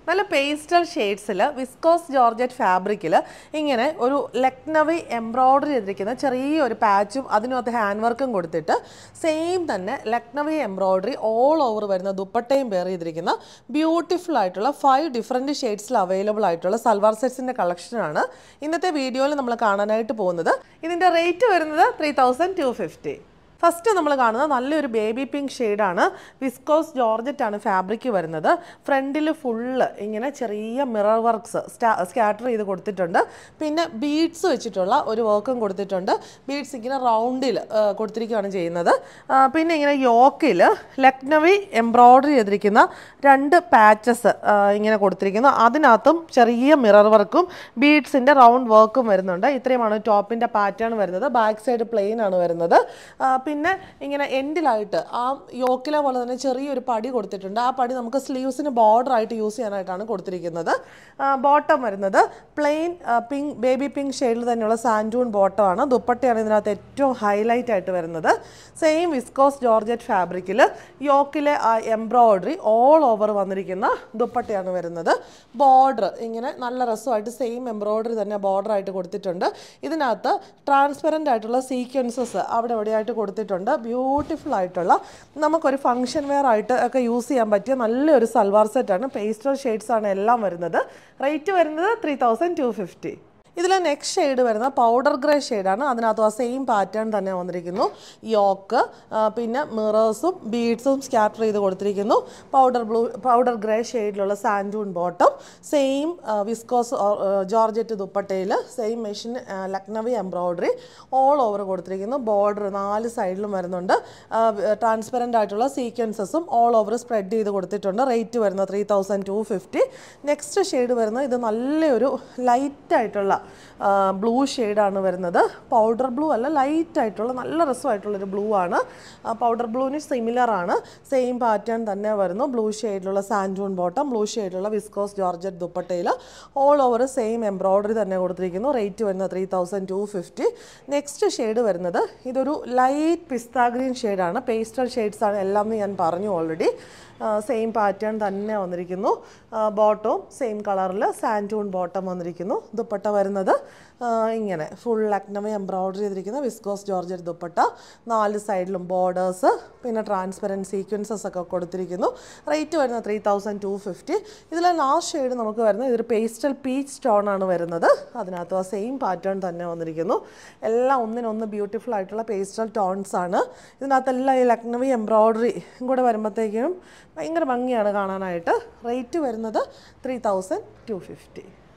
നല്ല pastel ഷെയ്ഡ്സിൽ viscous georgette ഫാബ്രിക്കിൽ ഇങ്ങനെ ഒരു ലക്നവി എംബ്രോയ്ഡറി ചെയ്തിരിക്കുന്ന ചെറിയൊരു പാച്ചും അതിനകത്ത് ഹാൻഡ് വർക്കും കൊടുത്തിട്ട് സെയിം തന്നെ ലക്നവി എംബ്രോയ്ഡറി ഓൾ ഓവർ വരുന്ന ദുപ്പട്ടയും പെയർ ചെയ്തിരിക്കുന്ന ബ്യൂട്ടിഫുൾ ആയിട്ടുള്ള ഫൈവ് ഡിഫറെൻറ്റ് ഷെയ്ഡ്സിൽ അവൈലബിൾ ആയിട്ടുള്ള സൽവാർ സെറ്റ്സിൻ്റെ കളക്ഷനാണ് ഇന്നത്തെ വീഡിയോയിൽ നമ്മൾ കാണാനായിട്ട് പോകുന്നത് ഇതിൻ്റെ റേറ്റ് വരുന്നത് three thousand two fifty first നമ്മൾ കാണുന്നത് നല്ലൊരു ബേബി പിങ്ക് ഷെയ്ഡാണ് വിസ്കോസ് ജോർജറ്റ് ആണ് ഫാബ്രിക് വരുന്നത് ഫ്രണ്ടിൽ ഫുള്ള് ഇങ്ങനെ ചെറിയ മിറർ വർക്ക്സ് സ്കാറ്റർ ചെയ്ത് കൊടുത്തിട്ടുണ്ട് പിന്നെ ബീഡ്സ് വെച്ചിട്ടുള്ള ഒരു വർക്കും കൊടുത്തിട്ടുണ്ട് ബീഡ്സ് ഇങ്ങനെ റൗണ്ടിൽ കൊടുത്തിരിക്കുകയാണ് ചെയ്യുന്നത് ആ, പിന്നെ ഇങ്ങനെ യോക്കിൽ ലക്നവി എംബ്രോയ്ഡറി ചെയ്തിരിക്കുന്ന രണ്ട് പാച്ചസ് ഇങ്ങനെ കൊടുത്തിരിക്കുന്നു അതിനകത്തും ചെറിയ മിറർ വർക്കും ബീഡ്സിൻ്റെ റൗണ്ട് വർക്കും വരുന്നുണ്ട് ഇത്രയുമാണ് ടോപ്പിൻ്റെ പാറ്റേൺ വരുന്നത് ബാക്ക് സൈഡ് പ്ലെയിൻ ആണ് വരുന്നത് ആ, പിന്നെ ഇങ്ങനെ എൻഡിലായിട്ട് ആ യോക്കിലെ പോലെ തന്നെ ചെറിയൊരു പടി കൊടുത്തിട്ടുണ്ട് ആ പടി നമുക്ക് സ്ലീവ്സിന് ബോർഡർ ആയിട്ട് യൂസ് ചെയ്യാനായിട്ടാണ് കൊടുത്തിരിക്കുന്നത് ബോട്ടം വരുന്നത് പ്ലെയിൻ പിങ്ക് ബേബി പിങ്ക് ഷെയ്ഡിൽ തന്നെയുള്ള സാൻഡൂൺ ബോട്ടമാണ് ദുപ്പട്ടയാണ് ഇതിനകത്ത് ഏറ്റവും ഹൈലൈറ്റ് ആയിട്ട് വരുന്നത് സെയിം വിസ്കോസ് ജോർജറ്റ് ഫാബ്രിക്കിൽ യോക്കിലെ ആ എംബ്രോയ്ഡറി ഓൾ ഓവർ വന്നിരിക്കുന്ന ദുപ്പട്ടയാണ് വരുന്നത് ബോർഡർ ഇങ്ങനെ നല്ല രസമായിട്ട് സെയിം എംബ്രോയ്ഡറി തന്നെ ബോർഡർ ആയിട്ട് കൊടുത്തിട്ടുണ്ട് ഇതിനകത്ത് ട്രാൻസ്പെറൻ്റ് ആയിട്ടുള്ള സീക്വൻസസ് അവിടെ എവിടെയായിട്ട് കൊടുത്തിട്ടുണ്ട് ബ്യൂട്ടിഫുൾ ആയിട്ടുള്ള നമുക്കൊരു ഫംഗ്ഷൻ വെയർ ആയിട്ട് ഒക്കെ യൂസ് ചെയ്യാൻ പറ്റിയ നല്ലൊരു സൽവാർ സെറ്റാണ് പേസ്റ്റൽ ഷെയ്ഡ്സ് ആണ് എല്ലാം വരുന്നത് റേറ്റ് വരുന്നത് ത്രീ തൗസൻഡ് ടു ഫിഫ്റ്റി ഇതിലെ നെക്സ്റ്റ് ഷെയ്ഡ് വരുന്ന പൗഡർ ഗ്രേ ഷെയ്ഡാണ് അതിനകത്ത് ആ സെയിം പാറ്റേൺ തന്നെ വന്നിരിക്കുന്നു യോക്ക് പിന്നെ മിറേഴ്സും ബീഡ്സും സ്കാറ്റർ ചെയ്ത് കൊടുത്തിരിക്കുന്നു പൗഡർ ബ്ലൂ പൗഡർ ഗ്രേ ഷെയ്ഡിലുള്ള santoon bottom same viscose georgette ദുപ്പട്ടയിൽ same machine Lucknowi embroidery all over കൊടുത്തിരിക്കുന്നു ബോർഡർ നാല് സൈഡിലും വരുന്നുണ്ട് ട്രാൻസ്പെറൻ്റ് ആയിട്ടുള്ള സീക്വൻസസും ഓൾ ഓവർ സ്പ്രെഡ് ചെയ്ത് കൊടുത്തിട്ടുണ്ട് റേറ്റ് വരുന്നത് three thousand two fifty next shade വരുന്നത് ഇത് നല്ലൊരു ലൈറ്റ് ആയിട്ടുള്ള ബ്ലൂ ഷെയ്ഡാണ് വരുന്നത് പൗഡർ ബ്ലൂ അല്ല ലൈറ്റ് ആയിട്ടുള്ള നല്ല രസമായിട്ടുള്ളൊരു ബ്ലൂ ആണ് പൗഡർ ബ്ലൂവിന് സിമിലർ ആണ് സെയിം പാറ്റേൺ തന്നെ വരുന്നു ബ്ലൂ ഷെയ്ഡിലുള്ള സാൻഡൂൺ ബോട്ടം ബ്ലൂ ഷെയ്ഡിലുള്ള വിസ്കോസ് ജോർജറ്റ് ദുപ്പട്ടയിൽ ഓൾ ഓവർ സെയിം എംബ്രോയ്ഡറി തന്നെ കൊടുത്തിരിക്കുന്നു റേറ്റ് വരുന്നത് three thousand two fifty next shade വരുന്നത് ഇതൊരു ലൈറ്റ് പിസ്ത ഗ്രീൻ ഷെയ്ഡാണ് പേസ്റ്റൽ ഷെയ്ഡ്സ് ആണ് എല്ലാം എന്ന് ഞാൻ പറഞ്ഞു ഓൾറെഡി സെയിം പാറ്റേൺ തന്നെ വന്നിരിക്കുന്നു ബോട്ടവും സെയിം കളറിൽ സാൻറ്റൂൺ ബോട്ടം വന്നിരിക്കുന്നു ദുപ്പട്ട വരുന്നത് ആ, ഇങ്ങനെ ഫുൾ ലക്നവി എംബ്രോയ്ഡറി ചെയ്തിരിക്കുന്ന വിസ്കോസ് ജോർജറ്റ് ദുപ്പട്ട നാല് സൈഡിലും ബോർഡേഴ്സ് പിന്നെ ട്രാൻസ്പെറൻറ്റ് സീക്വൻസസ് ഒക്കെ കൊടുത്തിരിക്കുന്നു റേറ്റ് വരുന്നത് ത്രീ തൗസൻഡ് ടു ഫിഫ്റ്റി ഇതിലെ ലാസ്റ്റ് ഷെയ്ഡ് നമുക്ക് വരുന്നത് ഇതൊരു പേസ്റ്റൽ പീച്ച് സ്റ്റോൺ ആണ് വരുന്നത് അതിനകത്ത് ആ സെയിം പാറ്റേൺ തന്നെ വന്നിരിക്കുന്നു എല്ലാം ഒന്നിനൊന്ന് ബ്യൂട്ടിഫുൾ ആയിട്ടുള്ള പേസ്റ്റൽ ടോൺസ് ആണ് ഇതിനകത്തെല്ലാം ഈ ലക്നവി എംബ്രോയ്ഡറി കൂടെ വരുമ്പോഴത്തേക്കും ഭയങ്കര ഭംഗിയാണ് കാണാനായിട്ട് റേറ്റ് വരുന്നത് ത്രീ തൗസൻഡ് ടു ഫിഫ്റ്റി